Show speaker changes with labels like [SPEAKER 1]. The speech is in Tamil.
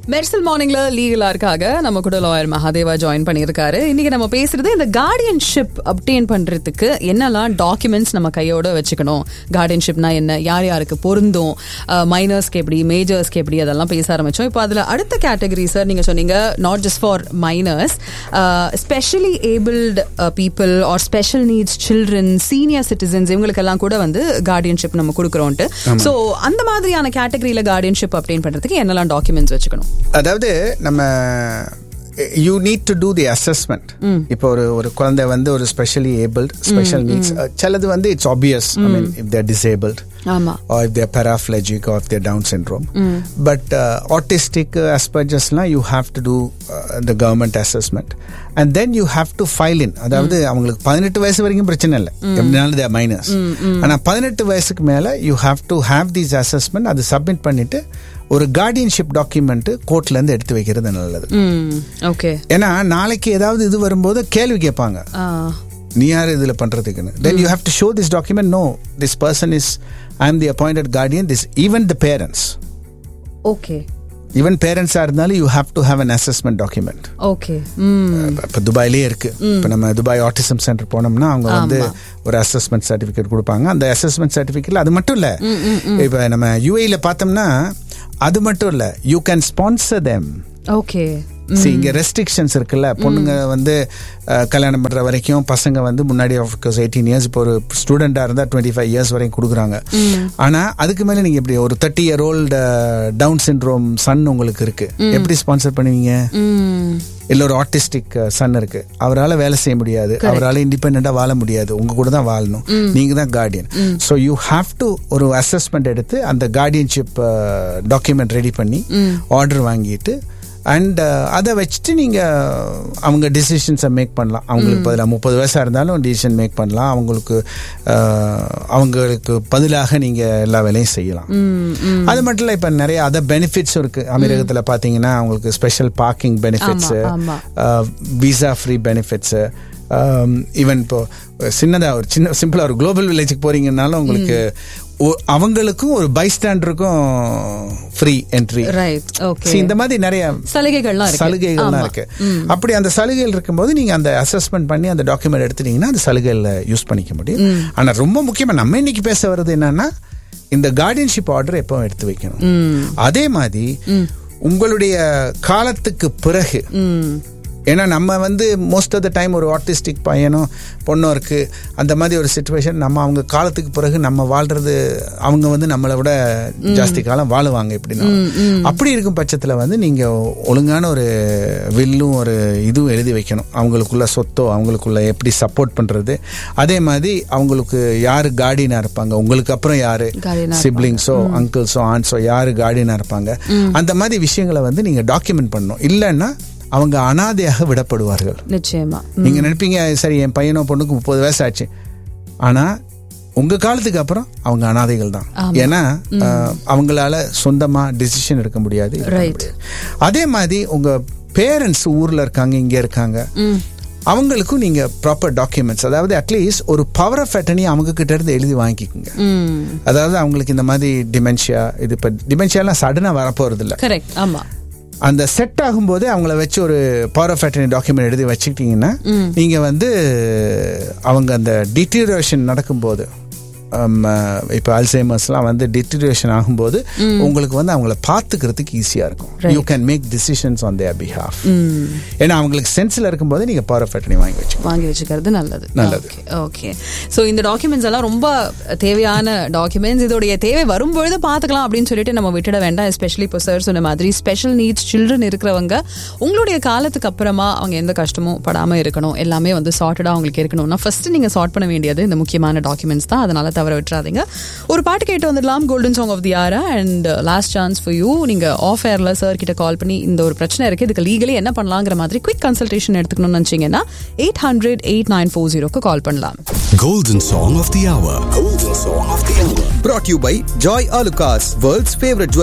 [SPEAKER 1] மெர்சல் மார்னிங்ல லீகலாருக்காக நம்ம கூட லாயர் மகாதேவா ஜாயின் பண்ணியிருக்காரு இன்னைக்கு நம்ம பேசுறது இந்த கார்டியன்ஷிப் அப்டேன் பண்றதுக்கு என்னெல்லாம் டாக்குமெண்ட்ஸ் நம்ம கையோட வச்சுக்கணும் கார்டியன்ஷிப்னா என்ன யார் யாருக்கு பொருந்தும் மைனர்ஸ்க்கு எப்படி மேஜர்ஸ்க்கு எப்படி அதெல்லாம் பேச ஆரம்பிச்சோம் இப்போ அதுல அடுத்த கேட்டகரி சார் நீங்க சொன்னீங்க not just for minors specially abled people are special needs children senior citizens இவங்களுக்கெல்லாம் கூட வந்து கார்டியன்ஷிப் நம்ம கொடுக்குறோன்ட்டு ஸோ அந்த மாதிரியான கேட்டகரியில கார்டியன்ஷிப் அப்டேன் பண்றதுக்கு என்னெல்லாம் டாக்குமெண்ட்ஸ் வச்சுக்கணும்
[SPEAKER 2] அதாவது நம்ம you need to do the assessment இப்போ ஒரு ஒரு குழந்தை வந்து ஒரு ஸ்பெஷலி ஏபிள்ட் ஸ்பெஷல் நீட்ஸ் சிலது வந்து it's obvious I mean if they're disabled
[SPEAKER 1] ஆமா
[SPEAKER 2] or if they're paraplegic or if they're Down syndrome. But uh, autistic uh, Asperger's, na, you have to do uh, the government assessment. And then you have to file in. அதாவது அவங்களுக்கு பதினெட்டு வயசு வரைக்கும் பிரச்சனை இல்லை எப்படினாலும் தேர் மைனஸ் ஆனால் பதினெட்டு வயசுக்கு மேலே you have to have these assessment அது சப்மிட் பண்ணிட்டு ஒரு கார்டியன்ஷிப் டாக்குமெண்ட் கோர்ட்லேருந்து எடுத்து வைக்கிறது நல்லது
[SPEAKER 1] ஓகே
[SPEAKER 2] ஏன்னா நாளைக்கு ஏதாவது இது வரும்போது கேள்வி கேட்பாங்க நீ யார் இதுல பண்றதுக்குன்னு then you have to show this document no this person is I am the appointed guardian this even the parents
[SPEAKER 1] okay
[SPEAKER 2] even பேரண்ட்ஸா இருந்தாலும் you have to have an assessment document
[SPEAKER 1] okay
[SPEAKER 2] இப்போ துபாயிலே இருக்கு இப்போ நம்ம துபாய் ஆட்டிசம் சென்டர் போனோம்னா அவங்க வந்து ஒரு அசஸ்மெண்ட் சர்டிஃபிகேட் கொடுப்பாங்க அந்த அசஸ்மெண்ட் சர்டிஃபிகேட்ல அது மட்டும் இல்ல இப்போ நம்ம யூஏல பார்த்தோம்னா அது மட்டும் இல்ல you can sponsor them
[SPEAKER 1] okay
[SPEAKER 2] See, இங்க ரெஸ்ட்ரிக்ஷன்ஸ் இருக்குல்ல பொண்ணுங்க வந்து அஹ், கல்யாணம் பண்ற வரைக்கும் பசங்க வந்து முன்னாடி ஆஃப்கோர்ஸ் எயிட்டீன் இயர்ஸ் இப்போ ஒரு ஸ்டூடெண்டா இருந்தா டுவெண்ட்டி ஃபைவ் இயர்ஸ் வரைக்கும் கொடுக்குறாங்க ஆனா அதுக்கு மேல நீங்க எப்படி ஒரு thirty year old Down syndrome son உங்களுக்கு இருக்கு எப்படி ஸ்பான்சர் பண்ணுவீங்க இல்ல ஒரு ஆர்டிஸ்டிக் சன் இருக்கு அவரால் வேலை செய்ய முடியாது அவரால் இண்டிபெண்டா வாழ முடியாது உங்க கூட தான் வாழணும் நீங்க தான் guardian so you have to ஒரு அசஸ்மெண்ட் எடுத்து அந்த கார்டியன்ஷிப் டாக்குமெண்ட் ரெடி பண்ணி ஆர்டர் வாங்கிட்டு அண்ட் அதை வச்சுட்டு நீங்க அவங்க டிசிஷன்ஸை மேக் பண்ணலாம் அவங்களுக்கு பதிலாக முப்பது வயசா இருந்தாலும் டிசிஷன் மேக் பண்ணலாம் அவங்களுக்கு அஹ், அவங்களுக்கு பதிலாக நீங்க எல்லா வேலையும் செய்யலாம் அது மட்டும் இல்ல இப்ப நிறைய அதர் பெனிஃபிட்ஸ் இருக்கு அமீரகத்துல பாத்தீங்கன்னா அவங்களுக்கு ஸ்பெஷல் பார்க்கிங் பெனிஃபிட்ஸ்
[SPEAKER 1] ஆமா.
[SPEAKER 2] விசா ஃப்ரீ பெனிஃபிட்ஸ் ஈவன் இப்போ சின்னதா ஒரு சின்ன சிம்பிளா ஒரு குளோபல் வில்லேஜுக்கு போறீங்கன்னாலும் உங்களுக்கு ஒ- அவங்களுக்கும் ஒரு பைஸ்டாண்டருக்கும் ஃப்ரீ என்ட்ரி
[SPEAKER 1] ரைட் ஓகே
[SPEAKER 2] இந்த மாதிரி நிறைய
[SPEAKER 1] சலுகைகள்லாம் இருக்கு
[SPEAKER 2] சலுகைகள்லாம்
[SPEAKER 1] ஆமா.
[SPEAKER 2] இருக்கு அப்படி அந்த சலுகைகள் இருக்கும்போது நீங்க அந்த அசஸ்மெண்ட் பண்ணி அந்த டாக்குமெண்ட் எடுத்துட்டீங்கன்னா அந்த சலுகைகளை யூஸ் பண்ணிக்க முடியும் ஆனா ரொம்ப முக்கியமா நம்ம இன்னைக்கு பேச வர்றது என்னன்னா இந்த கார்டியன்ஷிப் ஆர்டர் எப்போ எடுத்து வைக்கணும் அதே மாதிரி உங்களுடைய காலத்துக்கு பிறகு ஏன்னா நம்ம வந்து மோஸ்ட் ஆஃப் த டைம் ஒரு ஆர்டிஸ்டிக் பையனும் பொண்ணும் இருக்கு அந்த மாதிரி ஒரு சுச்சுவேஷன் நம்ம அவங்க காலத்துக்கு பிறகு நம்ம வாழ்றது அவங்க வந்து நம்மளை விட ஜாஸ்தி காலம் வாழுவாங்க எப்படின்னா அப்படி இருக்கும் பட்சத்தில் வந்து நீங்க ஒழுங்கான ஒரு வில்லும் ஒரு இதுவும் எழுதி வைக்கணும் அவங்களுக்குள்ள சொத்தோ அவங்களுக்குள்ள எப்படி சப்போர்ட் பண்றது அதே மாதிரி அவங்களுக்கு யாரு கார்டியனா இருப்பாங்க உங்களுக்கு அப்புறம் யாரு
[SPEAKER 1] Guardian ஆ
[SPEAKER 2] சிப்ளிங்ஸோ அங்கிள்ஸோ ஆன்ஸோ யாரு கார்டியனா இருப்பாங்க அந்த மாதிரி விஷயங்களை வந்து நீங்க டாக்குமெண்ட் பண்ணணும் இல்லைன்னா அவங்க அனாதையாக விடப்படுவார்கள்
[SPEAKER 1] நிச்சயமா
[SPEAKER 2] நீங்க நினைப்பீங்க சரி என் பையனோ பொண்ணுக்கு முப்பது வயசு ஆச்சு ஆனா உங்க காலத்துக்கு அப்புறம் அவங்க அனாதைகள் தான் ஏன்னா அஹ், அவங்களால சொந்தமா டிசிஷன் எடுக்க முடியாது இது பண்ண
[SPEAKER 1] Right.
[SPEAKER 2] முடியாது. அதே மாதிரி உங்க பேரண்ட்ஸ் ஊர்ல இருக்காங்க இங்க இருக்காங்க அவங்களுக்கும் நீங்க ப்ராப்பர் டாக்குமெண்ட்ஸ் அதாவது அட்லீஸ்ட் ஒரு பவர் ஆஃப் அட்டனி அவங்க கிட்ட இருந்து எழுதி வாங்கிக்கோங்க
[SPEAKER 1] ம்
[SPEAKER 2] அதாவது அவங்களுக்கு இந்த மாதிரி டிமென்ஷியா இது இப்போ டிமென்ஷியாலாம் சடனாக வரப்போறது இல்ல
[SPEAKER 1] கரெக்ட் ஆமா
[SPEAKER 2] அந்த செட் ஆகும்போதே அவங்கள வச்சு ஒரு பவர் ஆஃப் அட்டனி டாக்குமெண்ட் எழுதி வச்சுக்கிட்டீங்கன்னா நீங்க வந்து அவங்க அந்த டிட்டீரியேஷன் நடக்கும்போது இப்போ அல்சைமர்ஸ்லாம் வந்து டிட்டீரியேஷன் ஆகும்போது உங்களுக்கு வந்து அவங்கள பார்த்துக்கிறதுக்கு ஈஸியா இருக்கும் you can make decisions on their behalf ஏன்னா அவங்களுக்கு சென்ஸ்ல இருக்கும்போது நீங்க பவர் ஆஃப் அட்டனி வாங்கி வச்சுக்கோங்க
[SPEAKER 1] வாங்கி வச்சுக்கிறது நல்லது
[SPEAKER 2] நல்லது.
[SPEAKER 1] ஓகே ஸோ இந்த டாக்குமெண்ட்ஸ் எல்லாம் ரொம்ப தேவையான டாக்குமெண்ட்ஸ் இதோடைய தேவை வரும்பொழுது பார்த்துக்கலாம் அப்படின்னு சொல்லிட்டு நம்ம விட்டுட வேண்டாம் எஸ்பெஷலி இப்போ சார் சொன்ன மாதிரி ஸ்பெஷல் நீட்ஸ் சில்ட்ரன் இருக்கிறவங்க உங்களுடைய காலத்துக்கு அப்புறமா அவங்க எந்த கஷ்டமும் படாமல் இருக்கணும் எல்லாமே வந்து சார்ட்டடாக அவங்களுக்கு இருக்கணும்னா ஃபர்ஸ்ட் நீங்கள் சார்ட் பண்ண வேண்டியது இந்த முக்கியமான டாக்குமெண்ட்ஸ் தான் அதனால தவற விட்டுறாதீங்க ஒரு பாட்டு கேட்டு வந்துடலாம் golden song of the aura and last chance for you நீங்கள் ஆஃப் ஏரில் சார் கிட்ட கால் பண்ணி இந்த ஒரு பிரச்சனை இருக்குது இதுக்கு லீகலி என்ன பண்ணலாங்கிற மாதிரி குவிக் கன்சல்டேஷன் எடுத்துக்கணும்னு நினச்சிங்கன்னா eight hundred eight nine four ஜீரோக்கு கால் பண்ணலாம்
[SPEAKER 3] Golden Song of the Hour. Golden Song of the Hour.
[SPEAKER 4] Brought to you by Joy Alucas, world's favorite jewelry.